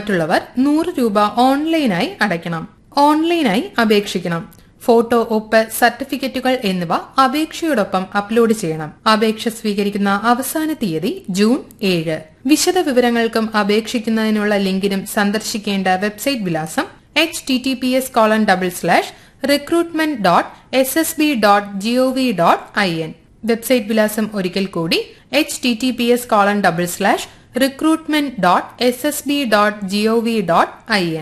മറ്റുള്ളവർ നൂറ് രൂപ ഓൺലൈനായി അടയ്ക്കണം ഓൺലൈനായി അപേക്ഷിക്കണം ഫോട്ടോ ഒപ്പ് സർട്ടിഫിക്കറ്റുകൾ എന്നിവ അപേക്ഷയോടൊപ്പം അപ്ലോഡ് ചെയ്യണം അപേക്ഷ സ്വീകരിക്കുന്ന അവസാന തീയതി ജൂൺ ഏഴ് വിശദ വിവരങ്ങൾക്കും അപേക്ഷിക്കുന്നതിനുള്ള ലിങ്കിനും സന്ദർശിക്കേണ്ട വെബ്സൈറ്റ് വിലാസം H T T P S colon double slash recruitment dot S S B dot G O V dot I N website വിലാസം ഒരിക്കൽ കൂടി H T T P S colon double slash recruitment dot S S B dot G O V dot I N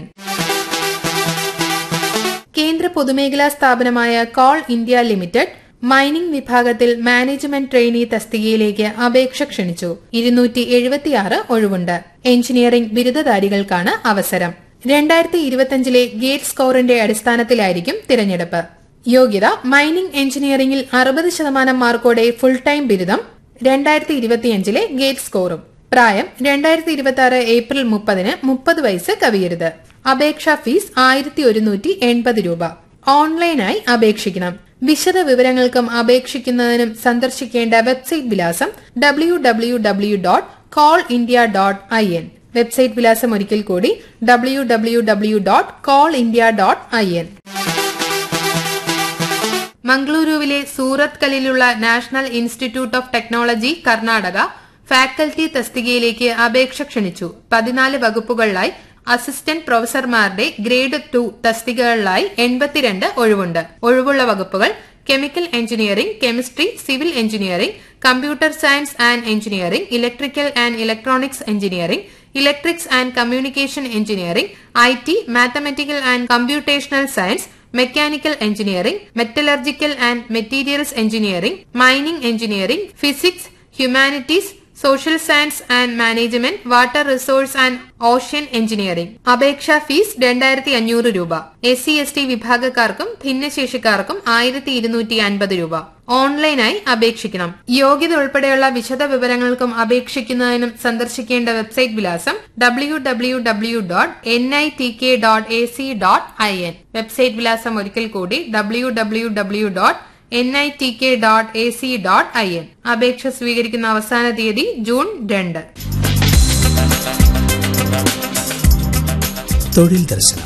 കേന്ദ്ര പൊതുമേഖലാ സ്ഥാപനമായ Coal India Limited mining വിഭാഗത്തിൽ management trainee തസ്തികയിലേക്ക് അപേക്ഷ ക്ഷണിച്ചു ഇരുന്നൂറ്റി എഴുപത്തിയാറ് ഒഴിവുണ്ട് എഞ്ചിനീയറിംഗ് ബിരുദധാരികൾക്കാണ് അവസരം രണ്ടായിരത്തി ഇരുപത്തിയഞ്ചിലെ ഗേറ്റ് സ്കോറിന്റെ അടിസ്ഥാനത്തിലായിരിക്കും തിരഞ്ഞെടുപ്പ് യോഗ്യത മൈനിംഗ് എഞ്ചിനീയറിംഗിൽ അറുപത് ശതമാനം മാർക്കോടെ ഫുൾ ടൈം ബിരുദം രണ്ടായിരത്തി ഇരുപത്തിയഞ്ചിലെ ഗേറ്റ് സ്കോറും പ്രായം രണ്ടായിരത്തി ഇരുപത്തി ആറ് ഏപ്രിൽ മുപ്പതിന് മുപ്പത് വയസ്സ് കവിയരുത് അപേക്ഷാ ഫീസ് ആയിരത്തി ഒരുന്നൂറ്റി എൺപത് രൂപ ഓൺലൈനായി അപേക്ഷിക്കണം വിശദ വിവരങ്ങൾക്കും അപേക്ഷിക്കുന്നതിനും സന്ദർശിക്കേണ്ട വെബ്സൈറ്റ് വിലാസം W W W dot Coal India dot I N website വിലാസം ഒരിക്കൽ കൂടി W W W dot Coal India dot I N മംഗളൂരുവിലെ സൂറത്ത് കലിലുള്ള National Institute of Technology Karnataka faculty തസ്തികയിലേക്ക് അപേക്ഷ ക്ഷണിച്ചു പതിനാല് വകുപ്പുകളിലായി അസിസ്റ്റന്റ് പ്രൊഫസർമാരുടെ ഗ്രേഡ് ടു തസ്തികകളിലായി എൺപത്തിരണ്ട് ഒഴിവുണ്ട് ഒഴിവുള്ള വകുപ്പുകൾ chemical engineering chemistry civil engineering computer science and engineering electrical and electronics engineering electrics and communication engineering I T mathematical and computational science mechanical engineering metallurgical and materials engineering mining engineering physics humanities social science and management water resource and ocean engineering അപേക്ഷാ fees രണ്ടായിരത്തി അഞ്ഞൂറ് രൂപ S C S T വിഭാഗക്കാർക്കും ഭിന്നശേഷിക്കാർക്കും ആയിരത്തി ഇരുന്നൂറ്റി അൻപത് രൂപ ഓൺലൈനായി അപേക്ഷിക്കണം യോഗ്യത ഉൾപ്പെടെയുള്ള വിശദ വിവരങ്ങൾക്കും അപേക്ഷിക്കുന്നതിനും സന്ദർശിക്കേണ്ട വെബ്സൈറ്റ് വിലാസം W W W dot N I T K dot A C dot I N website വിലാസം ഒരിക്കൽ കൂടി W W W dot N I T K dot A C dot I N അപേക്ഷ സ്വീകരിക്കുന്ന അവസാന തീയതി ജൂൺ രണ്ട് തൊഴിൽ ദർശനം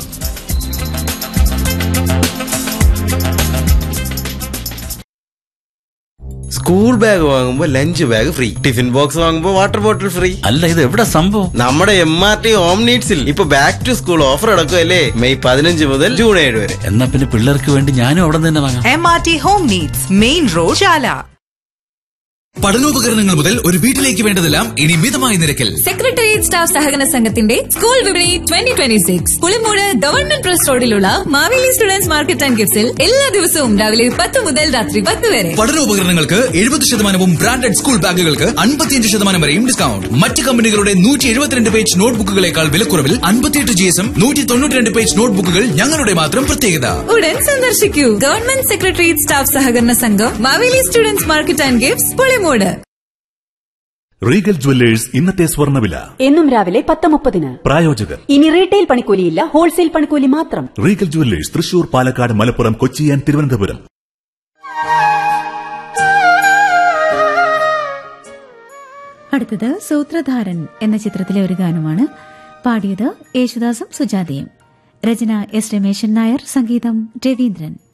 സ്കൂൾ ബാഗ് വാങ്ങുമ്പോ lunch bag free tiffin box വാങ്ങുമ്പോ വാട്ടർ ബോട്ടിൽ ഫ്രീ അല്ല ഇത് എവിടെ സംഭവം നമ്മുടെ എം ആർ ടി ഹോം നീഡ്സിൽ ഇപ്പൊ ബാക്ക് ടു സ്കൂൾ ഓഫർ അടക്കുമല്ലേ മെയ് പതിനഞ്ച് മുതൽ ജൂൺ ഏഴ് വരെ എന്നാ പിന്നെ പിള്ളേർക്ക് വേണ്ടി ഞാനും അവിടെ നിന്ന് തന്നെ വാങ്ങാം M R T home needs main road Chala പഠനോപകരണങ്ങൾ മുതൽ ഒരു വീട്ടിലേക്ക് വേണ്ടതെല്ലാം ഇനി മിതമായ നിരക്കിൽ സെക്രട്ടേറിയറ്റ് സ്റ്റാഫ് സഹകരണ സംഘത്തിന്റെ സ്കൂൾ വിപണി twenty twenty six Pulimoodu government press റോഡിലുള്ള മാവേലി സ്റ്റുഡൻസ് മാർക്കറ്റ് ആൻഡ് ഗിഫ്റ്റ്സിൽ എല്ലാ ദിവസവും രാവിലെ പത്ത് മുതൽ രാത്രി പത്ത് വരെ പഠനോപകരണങ്ങൾക്ക് എഴുപത് ശതമാനവും ബ്രാൻഡഡ് സ്കൂൾ ബാഗുകൾക്ക് അൻപത്തിയഞ്ച് ശതമാനം വരെയും ഡിസ്കൗണ്ട് മറ്റ് കമ്പനികളുടെ നൂറ്റി എഴുപത്തിരണ്ട് പേജ് നോട്ട്ബുക്കുകളേക്കാൾ വിലക്കുറവിൽ അൻപത്തിയെട്ട് ജി എസും നൂറ്റി തൊണ്ണൂറ്റിരണ്ട് പേജ് നോട്ട്ബുക്കുകൾ ഞങ്ങളുടെ മാത്രം പ്രത്യേകത ഉടൻ സന്ദർശിക്കൂ ഗവൺമെന്റ് സെക്രട്ടേറിയറ്റ് സ്റ്റാഫ് സഹകരണ സംഘം Maveli students market and gifts Pulimoodu Regal Jewellers ഇന്നത്തെ സ്വർണ്ണവില എന്നും രാവിലെ പത്ത് മുപ്പതിന് പ്രായോജകർ ഇനി റീറ്റെയിൽ പണിക്കൂലിയില്ല ഹോൾസെയിൽ പണിക്കൂലി മാത്രം റീഗൽ ജുവല്ലേഴ്സ് തൃശൂർ പാലക്കാട് മലപ്പുറം കൊച്ചി ആൻഡ് തിരുവനന്തപുരം അടുത്തത് സൂത്രധാരൻ എന്ന ചിത്രത്തിലെ ഒരു ഗാനമാണ് പാടിയത് യേശുദാസും സുജാതയും രചന എസ് രമേശൻ നായർ സംഗീതം രവീന്ദ്രൻ